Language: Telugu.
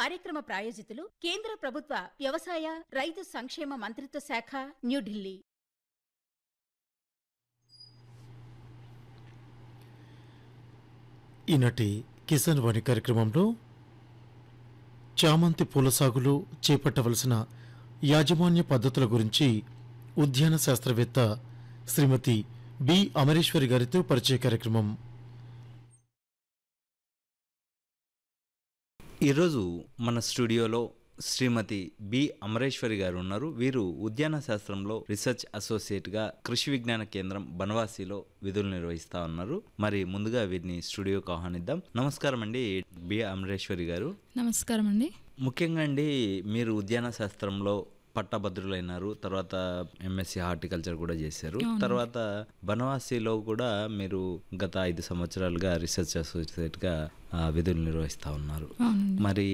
కార్యక్రమ ప్రాయోజితులు కేంద్ర ప్రభుత్వ వ్యవసాయ రైతు సంక్షేమ మంత్రిత్వ శాఖ న్యూఢిల్లీ ఈనాటి కిసాన్ వాణి కార్యక్రమంలో చామంతి పూల సాగులో చేపట్టవలసిన యాజమాన్య పద్ధతుల గురించి ఉద్యాన శాస్త్రవేత్త శ్రీమతి బి అమరేశ్వరి గారితో పరిచయ కార్యక్రమం ఈరోజు మన స్టూడియోలో శ్రీమతి బి అమరేశ్వరి గారు ఉన్నారు వీరు ఉద్యాన శాస్త్రంలో రీసెర్చ్ అసోసియేట్గా కృషి విజ్ఞాన కేంద్రం బనవాసిలో విధులు నిర్వహిస్తా ఉన్నారు మరి ముందుగా వీరిని స్టూడియోకి ఆహ్వానిద్దాం నమస్కారం అండి బి అమరేశ్వరి గారు నమస్కారం అండి ముఖ్యంగా అండి మీరు ఉద్యాన శాస్త్రంలో పట్టభద్రులైనారు తర్వాత ఎంఎస్సి హార్టికల్చర్ కూడా చేశారు తర్వాత బనవాసిలో కూడా మీరు గత ఐదు సంవత్సరాలుగా రీసెర్చ్ అసోసియేట్గా ఆ, విధులు నిర్వహిస్తా ఉన్నారు అవునండి మరి